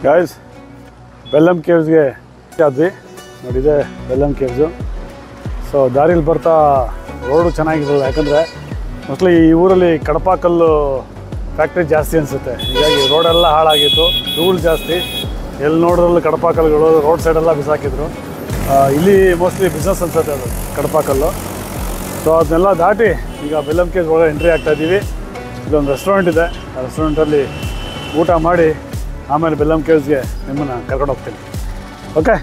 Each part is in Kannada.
ಗಾಯ್ಸ್ ಬೆಲ್ಲಮ್ ಕೇವ್ಸ್ಗೆ ಆದ್ವಿ ನೋಡಿದೆ ಬೆಲ್ಲಮ್ ಕೇವ್ಸು ಸೊ ದಾರಿಲಿ ಬರ್ತಾ ರೋಡು ಚೆನ್ನಾಗಿರಲ್ಲ ಯಾಕಂದರೆ ಮೋಸ್ಟ್ಲಿ ಈ ಊರಲ್ಲಿ ಕಡಪ ಕಲ್ಲು ಫ್ಯಾಕ್ಟ್ರಿ ಜಾಸ್ತಿ ಅನಿಸುತ್ತೆ ಹೀಗಾಗಿ ರೋಡೆಲ್ಲ ಹಾಳಾಗಿತ್ತು ಧೂಳು ಜಾಸ್ತಿ ಎಲ್ಲಿ ನೋಡಿದ್ರಲ್ಲೂ ಕಡಪ ಕಲ್ಲುಗಳು ರೋಡ್ ಸೈಡೆಲ್ಲ ಬಿಸಾಕಿದ್ರು ಆ, ಇಲ್ಲಿ ಮೋಸ್ಟ್ಲಿ ಬಿಸ್ನೆಸ್ ಅನ್ಸುತ್ತೆ ಅದು ಕಡಪ ಕಲ್ಲು ಸೊ ಅದನ್ನೆಲ್ಲ ದಾಟಿ ಈಗ ಬೆಲ್ಲಮ್ ಕೇಸ್ ಒಳಗೆ ಎಂಟ್ರಿ ಆಗ್ತಾ ಇದ್ದೀವಿ ಇದೊಂದು ರೆಸ್ಟೋರೆಂಟ್ ಇದೆ ಆ ರೆಸ್ಟೋರೆಂಟಲ್ಲಿ ಊಟ ಮಾಡಿ ಆಮೇಲೆ ಬೆಲ್ಲಮ್ ಕೇವ್ಸ್ಗೆ ನಿಮ್ಮನ್ನು ಕರ್ಕೊಂಡು ಹೋಗ್ತೀನಿ ಓಕೆ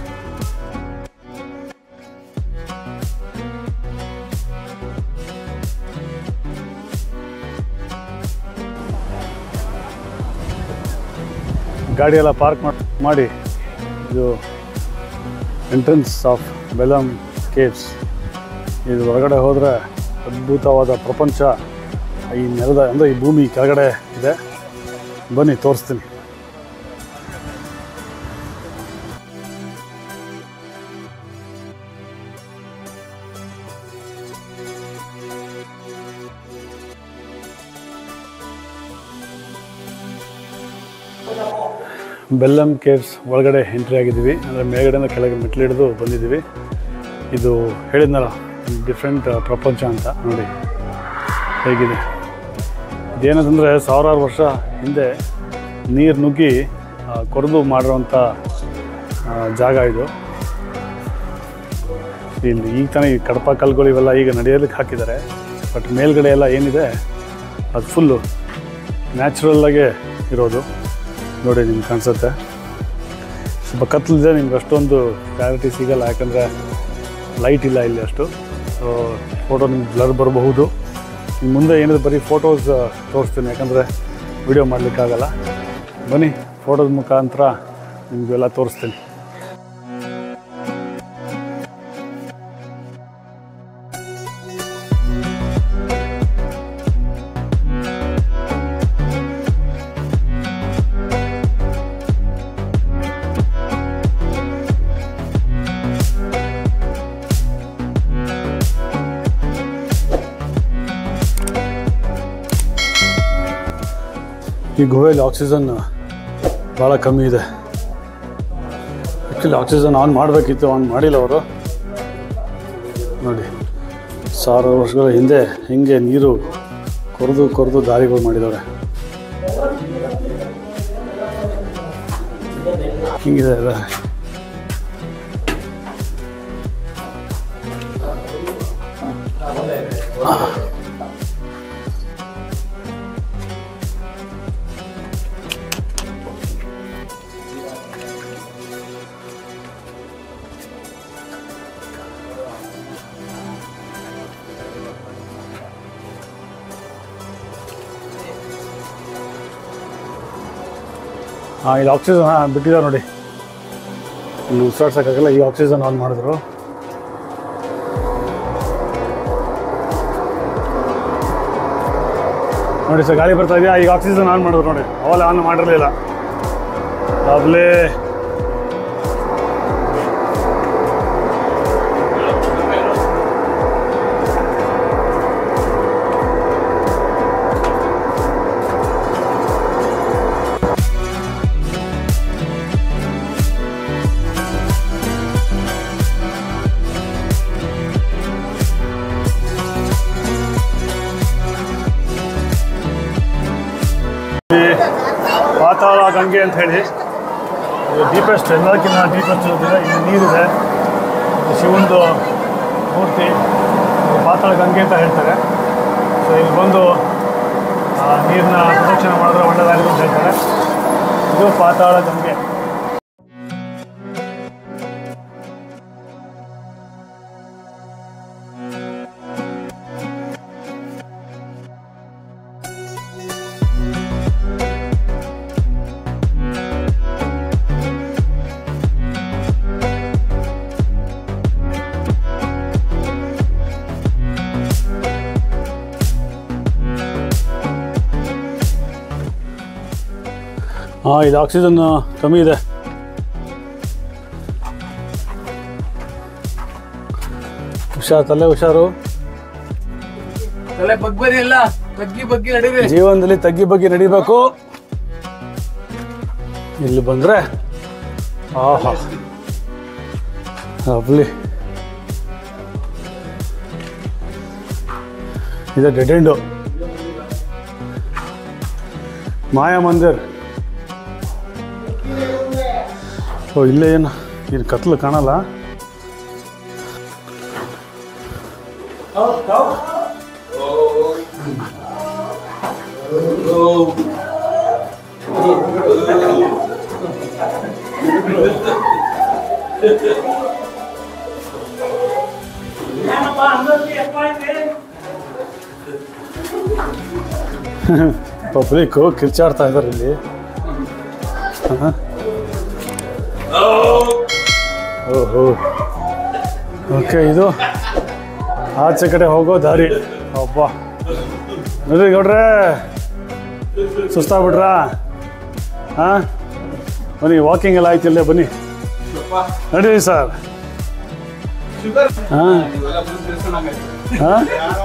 ಗಾಡಿ ಎಲ್ಲ ಪಾರ್ಕ್ ಮಾಡಿ ಇದು ಎಂಟ್ರೆನ್ಸ್ ಆಫ್ ಬೆಲಮ್ ಕೇವ್ಸ್ ಇದು ಹೊರಗಡೆ ಹೋದರೆ ಅದ್ಭುತವಾದ ಪ್ರಪಂಚ ಈ ನೆಲದ ಅಂದರೆ ಈ ಭೂಮಿ ಕೆಳಗಡೆ ಇದೆ ಬನ್ನಿ ತೋರಿಸ್ತೀನಿ ಬೆಲ್ಲಮ್ ಕೇವ್ಸ್ ಒಳಗಡೆ ಎಂಟ್ರಿ ಆಗಿದ್ದೀವಿ ಅಂದರೆ ಮೇಲ್ಗಡೆಯಿಂದ ಕೆಳಗೆ ಮೆಟ್ಲು ಹಿಡಿದು ಬಂದಿದ್ದೀವಿ ಇದು ಹೇಳಿದ್ನಲ್ಲ ಡಿಫ್ರೆಂಟ್ ಪ್ರಪಂಚ ಅಂತ ನೋಡಿ ಹೇಗಿದೆ ಇದೇನಂತಂದರೆ ಸಾವಿರಾರು ವರ್ಷ ಹಿಂದೆ ನೀರು ನುಗ್ಗಿ ಆ, ಕೊರೆದು ಮಾಡಿರೋಂಥ ಆ, ಜಾಗ ಇದು ಇಲ್ಲಿ ಈಗ ತಾನೇ ಈ ಕಡಪ ಕಲ್ಗಳು ಇವೆಲ್ಲ ಈಗ ನಡೆಯೋದಕ್ಕೆ ಹಾಕಿದ್ದಾರೆ ಬಟ್ ಮೇಲ್ಗಡೆ ಎಲ್ಲ ಏನಿದೆ ಅದು ಫುಲ್ಲು ನ್ಯಾಚುರಲ್ಲಾಗೆ ಇರೋದು ನೋಡಿ ನಿಮ್ಗೆ ಕಾಣಿಸುತ್ತೆ ಸ್ವಲ್ಪ ಕತ್ಲಿದೆ ನಿಮ್ಗೆ ಅಷ್ಟೊಂದು ಕ್ಲಾರಿಟಿ ಸಿಗಲ್ಲ ಯಾಕಂದರೆ ಲೈಟ್ ಇಲ್ಲ ಇಲ್ಲಿ ಅಷ್ಟು ಸೊ ಫೋಟೋ ನಿಮ್ಗೆ ಬ್ಲರ್ ಬರಬಹುದು ಇನ್ನು ಮುಂದೆ ಏನಿದೆ ಬರೀ ಫೋಟೋಸ್ ತೋರಿಸ್ತೀನಿ ಯಾಕಂದರೆ ವಿಡಿಯೋ ಮಾಡಲಿಕ್ಕಾಗಲ್ಲ ಬನ್ನಿ ಫೋಟೋದ ಮುಖಾಂತರ ನಿಮಗೆಲ್ಲ ತೋರಿಸ್ತೀನಿ ಈ ಗುಹೆಯಲ್ಲಿ ಆಕ್ಸಿಜನ್ ಭಾಳ ಕಮ್ಮಿ ಇದೆ ಆ್ಯಕ್ಚುಲಿ ಆಕ್ಸಿಜನ್ ಆನ್ ಮಾಡಬೇಕಿತ್ತು ಆನ್ ಮಾಡಿಲ್ಲ ಅವರು ನೋಡಿ ಸಾವಿರ ವರ್ಷಗಳ ಹಿಂದೆ ಹಿಂಗೆ ನೀರು ಕೊರೆದು ಕೊರೆದು ದಾರಿಗಳು ಮಾಡಿದ್ದಾರೆ ಹಿಂಗಿದೆ ಎಲ್ಲ ಹಾಂ ಇದು ಆಕ್ಸಿಜನ್ ಹಾಂ ಬಿಟ್ಟಿದ್ದಾರೆ ನೋಡಿ ಇಲ್ಲಿ ಉಸಿರಾಡ್ಸೋಕ್ಕಾಗಲ್ಲ ಈ ಆಕ್ಸಿಜನ್ ಆನ್ ಮಾಡಿದ್ರು ನೋಡಿ ಸರ್ ಗಾಳಿ ಬರ್ತಾ ಇದೆಯಾ ಈಗ ಆಕ್ಸಿಜನ್ ಆನ್ ಮಾಡಿದ್ರು ನೋಡಿ ಅವೆಲ್ಲ ಆನ್ ಮಾಡಿರಲಿಲ್ಲ ಅಲ್ಲೇ ಇಲ್ಲಿ ಪಾತಾಳ ಗಂಗೆ ಅಂತ ಹೇಳಿ ಇದು ಡೀಪೆಸ್ಟ್ ಎಲ್ಲಕ್ಕಿಂತ ಡೀಪೆಸ್ಟ್ ಇರೋದಿದೆ ಇಲ್ಲಿ ನೀರಿದೆ ಇದು ಶಿವಂದು ಮೂರ್ತಿ ಇದು ಪಾತಾಳ ಗಂಗೆ ಅಂತ ಹೇಳ್ತಾರೆ ಸೊ ಇಲ್ಲಿ ಬಂದು ಆ ನೀರನ್ನ ಪ್ರದಕ್ಷಿಣೆ ಮಾಡಿದ್ರೆ ಒಳ್ಳೆಯದಾಗಿದೆ ಅಂತ ಹೇಳ್ತಾರೆ ಇದು ಪಾತಾಳ ಗಂಗೆ ಹಾಂ ಇದು ಆಕ್ಸಿಜನ್ ಕಮ್ಮಿ ಇದೆ ಹುಷಾರು ತಲೆ ಹುಷಾರು ತಲೆ ಬಗ್ಬರಿ ಎಲ್ಲ ತಗ್ಗಿ ಬಗ್ಗಿ ನಡೀರಿ ಜೀವನದಲ್ಲಿ ತಗ್ಗಿ ಬಗ್ಗೆ ನಡಿಬೇಕು ಇಲ್ಲಿ ಬಂದರೆ ಆಹಾ ಲವ್ಲಿ ಇದೆ ಡೆಡ್ ಎಂಡು ಮಾಯಾ ಮಂದಿರ್ ಓ ಇಲ್ಲೇ ಏನು ಇಲ್ಲಿ ಕತ್ಲು ಕಾಣಲ್ಲ ಪಬ್ಲಿಕ್ಕು ಕಿರ್ಚಾಡ್ತಾ ಇದ್ದಾರೆ ಇಲ್ಲಿ ಹ? ಓಹೋ ಓಕೆ ಇದು ಆಚೆ ಕಡೆ ಹೋಗೋ ದಾರಿ ಒಬ್ಬ ನೋಡ್ರಿ ಗೌಡ್ರೆ ಸುಸ್ತಾಗ್ಬಿಟ್ರಾ ಹಾಂ ಬನ್ನಿ ವಾಕಿಂಗ್ ಎಲ್ಲ ಆಯ್ತು ಇಲ್ಲೇ ಬನ್ನಿ ನಡೀರಿ ಸರ್ ಹಾಂ ಹಾಂ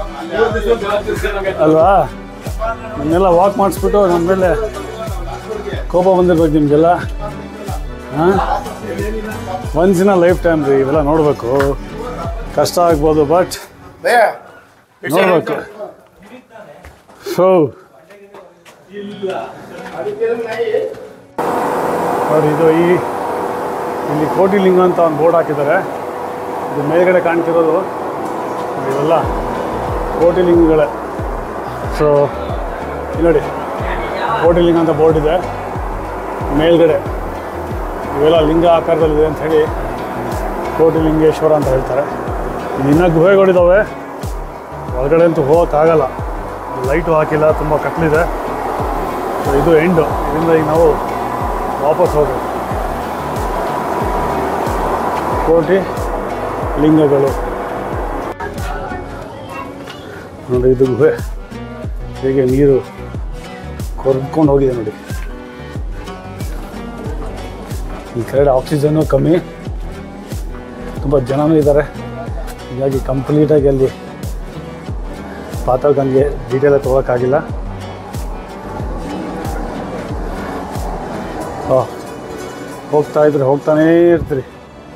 ಅಲ್ವಾ ನನ್ನೆಲ್ಲ ವಾಕ್ ಮಾಡಿಸ್ಬಿಟ್ಟು ನಮ್ಮ ಮೇಲೆ ಕೋಪ ಬಂದಿರ್ಬೇಕು ನಿಮಗೆಲ್ಲ ಹಾಂ ಒನ್ಸ್ ಇನ್ ಲೈಫ್ ಟೈಮ್ ರೀ ಇವೆಲ್ಲ ನೋಡಬೇಕು ಕಷ್ಟ ಆಗ್ಬೋದು ಬಟ್ ನೋಡ್ಬೇಕು ಸೊ ನೋಡಿ ಇದು ಈ ಇಲ್ಲಿ ಕೋಟಿಲಿಂಗ ಅಂತ ಒಂದು ಬೋರ್ಡ್ ಹಾಕಿದ್ದಾರೆ ಇದು ಮೇಲ್ಗಡೆ ಕಾಣ್ತಿರೋದು ಇವೆಲ್ಲ ಕೋಟಿಲಿಂಗಗಳೇ ಸೊ ಇಲ್ಲಿ ನೋಡಿ ಕೋಟಿಲಿಂಗ ಅಂತ ಬೋರ್ಡ್ ಇದೆ ಮೇಲ್ಗಡೆ ಇವೆಲ್ಲ ಲಿಂಗ ಆಕಾರದಲ್ಲಿದೆ ಅಂತ ಹೇಳಿ ಕೋಟಿಲಿಂಗೇಶ್ವರ ಅಂತ ಹೇಳ್ತಾರೆ ಇನ್ನೂ ಗುಹೆಗಳಿದ್ದಾವೆ ಒಳಗಡೆ ಅಂತೂ ಹೋಗೋಕ್ಕಾಗಲ್ಲ ಲೈಟು ಹಾಕಿಲ್ಲ ತುಂಬ ಕತ್ಲಿದೆ ಸೊ ಇದು ಎಂಡು ಇದರಿಂದ ಈಗ ನಾವು ವಾಪಸ್ ಹೋಗ್ಬೇಕು ಕೋಟಿ ಲಿಂಗಗಳು ನೋಡಿ ಇದು ಗುಹೆ ಹೇಗೆ ನೀರು ಕೊರ್ದ್ಕೊಂಡು ಹೋಗಿದೆ ನೋಡಿ ಈ ಕಡೆ ಆಕ್ಸಿಜನ್ನು ಕಮ್ಮಿ ತುಂಬ ಜನನೂ ಇದ್ದಾರೆ ಹೀಗಾಗಿ ಕಂಪ್ಲೀಟಾಗಿ ಅಲ್ಲಿ ಪಾತಾಳಗಂಗೆ ಡೀಟೇಲ್ ತೊಗೊಳಕ್ಕಾಗಿಲ್ಲ ಓ ಹೋಗ್ತಾ ಇದ್ರೆ ಹೋಗ್ತಾನೇ ಇರ್ತೀರಿ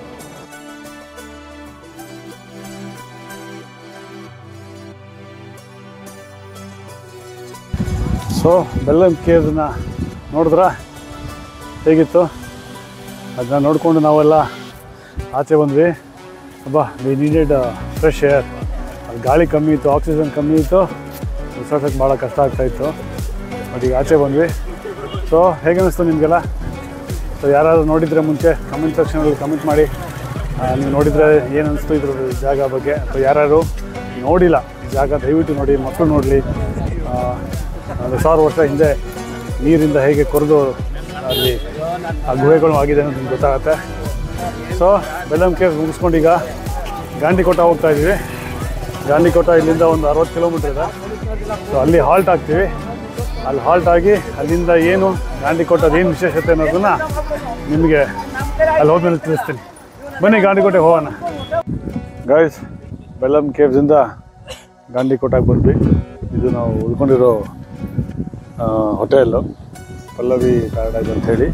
ಸೊ ಬೆಲ್ಲಂ ಕೇವ್ನ ನೋಡಿದ್ರ ಹೇಗಿತ್ತು ಅದನ್ನ ನೋಡಿಕೊಂಡು ನಾವೆಲ್ಲ ಆಚೆ ಬಂದ್ವಿ ಅಬ್ಬಾ ವಿ ನೀಡೆಡ್ ಫ್ರೆಶ್ ಏರ್ ಅಲ್ಲಿ ಗಾಳಿ ಕಮ್ಮಿ ಇತ್ತು ಆಕ್ಸಿಜನ್ ಕಮ್ಮಿ ಇತ್ತು ಉಸಿರಾಟಕ್ಕೆ ಭಾಳ ಕಷ್ಟ ಆಗ್ತಾಯಿತ್ತು ಬಟ್ ಈಗ ಆಚೆ ಬಂದ್ವಿ ಸೊ ಹೇಗೆ ಅನ್ನಿಸ್ತು ನಿಮಗೆಲ್ಲ ಸೊ ಯಾರಾದರೂ ನೋಡಿದರೆ ಮುಂಚೆ ಕಮೆಂಟ್ ಸೆಕ್ಷನಲ್ಲಿ ಕಮೆಂಟ್ ಮಾಡಿ ಆ, ನೀವು ನೋಡಿದರೆ ಏನು ಅನಿಸ್ತು ಇದ್ರ ಜಾಗ ಬಗ್ಗೆ ಅಥವಾ ಯಾರ್ಯಾರು ನೋಡಿಲ್ಲ ಈ ಜಾಗ ದಯವಿಟ್ಟು ನೋಡಿ ಮಕ್ಕಳು ನೋಡಲಿ ಒಂದು ಸಾವಿರ ವರ್ಷ ಹಿಂದೆ ನೀರಿಂದ ಹೇಗೆ ಕೊರೆದು ಅಲ್ಲಿ ಆ ಗುಹೆಗಳು ಆಗಿದೆ ಅನ್ನೋದು ನಿಮ್ಗೆ ಗೊತ್ತಾಗುತ್ತೆ ಸೊ ಬೆಲ್ಲಂ ಕೇವ್ ಮುಗಿಸ್ಕೊಂಡು ಈಗ ಗಾಂಧಿಕೋಟ ಹೋಗ್ತಾ ಇದ್ದೀವಿ ಗಾಂಧಿಕೋಟ ಇಲ್ಲಿಂದ ಒಂದು ಅರವತ್ತು ಕಿಲೋಮೀಟ್ರ್ ಇದೆ ಸೊ ಅಲ್ಲಿ ಹಾಲ್ಟ್ ಆಗ್ತೀವಿ ಅಲ್ಲಿ ಹಾಲ್ಟ್ ಆಗಿ ಅಲ್ಲಿಂದ ಏನು ಗಾಂಧಿಕೋಟದ ಏನು ವಿಶೇಷತೆ ಅನ್ನೋದನ್ನ ನಿಮಗೆ ಅಲ್ಲಿ ಹೋದ್ಮೇಲೆ ತಿಳಿಸ್ತೀನಿ ಬನ್ನಿ ಗಾಂಧಿಕೋಟೆಗೆ ಹೋಗೋಣ ಗಾಯ್ಸ್ ಬೆಲ್ಲಂ ಕೇವ್ಸಿಂದ ಗಾಂಧಿಕೋಟೆಗೆ ಬಂದ್ವಿ ಇದು ನಾವು ಉಳ್ಕೊಂಡಿರೋ ಹೋಟೆಲ್ಲು ಪಲ್ಲವಿ ಪ್ಯಾರಡೈಸ್ ಅಂತ ಹೇಳಿ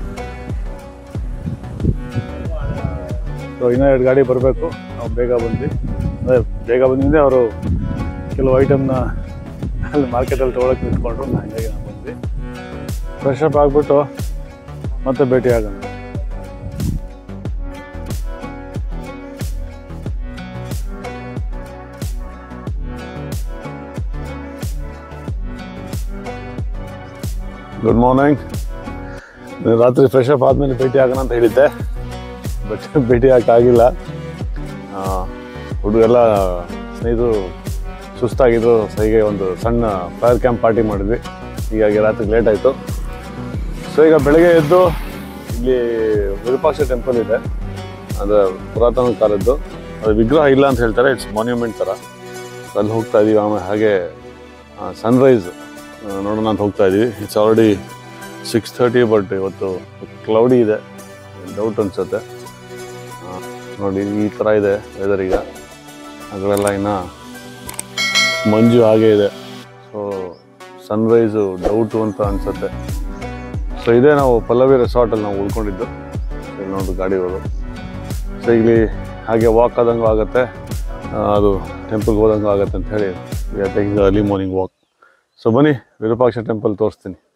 ಸೊ ಇನ್ನೂ ಎರಡು ಗಾಡಿ ಬರಬೇಕು ನಾವು ಬೇಗ ಬಂದ್ವಿ ಅದೇ ಬೇಗ ಬಂದಿಂದ ಅವರು ಕೆಲವು ಐಟಮ್ನ ಅಲ್ಲಿ ಮಾರ್ಕೆಟಲ್ಲಿ ತೊಗೊಳಕ್ಕೆ ನಿಂತ್ಕೊಂಡ್ರು ಹಾಗಾಗಿ ನಾವು ಬಂದ್ವಿ ಫ್ರೆಶ್ ಅಪ್ ಆಗಿಬಿಟ್ಟು ಮತ್ತೆ ಭೇಟಿ ಆಗೋಣ ಗುಡ್ ಮಾರ್ನಿಂಗ್ ರಾತ್ರಿ ಫ್ರೆಶ್ ಅಪ್ ಆದಮೇಲೆ ಭೇಟಿ ಆಗೋಣ ಅಂತ ಹೇಳಿದ್ದೆ ಬಟ್ ಭೇಟಿ ಆಗಿಲ್ಲ ಹುಡುಗೆಲ್ಲ ಸ್ನೇಹಿತರು ಸುಸ್ತಾಗಿದ್ರು ಸೊ ಹೀಗೆ ಒಂದು ಸಣ್ಣ ಫೈರ್ ಕ್ಯಾಂಪ್ ಪಾರ್ಟಿ ಮಾಡಿದ್ವಿ ಹೀಗಾಗಿ ರಾತ್ರಿ ಲೇಟ್ ಆಯಿತು ಸೊ ಈಗ ಬೆಳಗ್ಗೆ ಎದ್ದು ಇಲ್ಲಿ ವಿರೂಪಾಕ್ಷ ಟೆಂಪಲ್ ಇದೆ ಅದು ಪುರಾತನ ಕಾಲದ್ದು ಅದು ವಿಗ್ರಹ ಇಲ್ಲ ಅಂತ ಹೇಳ್ತಾರೆ ಇಟ್ಸ್ ಮಾನ್ಯುಮೆಂಟ್ ಥರ ಸೊ ಅಲ್ಲಿ ಹೋಗ್ತಾ ಇದೀವಿ ಆಮೇಲೆ ಹಾಗೆ ಸನ್ರೈಸ್ ನೋಡೋಣ ಅಂತ ಹೋಗ್ತಾ ಇದೀವಿ it's already six thirty but ಇವತ್ತು ಕ್ಲೌಡಿ ಇದೆ ಡೌಟ್ ಅನ್ಸುತ್ತೆ ಆ, ನೋಡಿ ಈ ಥರ ಇದೆ ವೆದರ್ ಈಗ ಅದರೆಲ್ಲ ಇನ್ನು ಮಂಜು ಹಾಗೆ ಇದೆ ಸೊ ಸನ್ರೈಸು ಡೌಟು ಅಂತ ಅನ್ಸುತ್ತೆ ಸೊ ಇದೇ ನಾವು ಪಲ್ಲವಿ ರೆಸಾರ್ಟಲ್ಲಿ ನಾವು ಉಳ್ಕೊಂಡಿದ್ದು ಇಲ್ಲಿ ನೋಡಿ ಗಾಡಿಗಳು ಸೊ ಇಲ್ಲಿ ಹಾಗೆ ವಾಕ್ ಆದಂಗೂ ಆಗುತ್ತೆ ಆ, ಅದು ಟೆಂಪಲ್ಗೆ ಹೋದಂಗೂ ಆಗುತ್ತೆ ಅಂತ ಹೇಳಿ we are taking early morning walk so ಬನ್ನಿ ವಿರೂಪಾಕ್ಷ ಟೆಂಪಲ್ ತೋರಿಸ್ತೀನಿ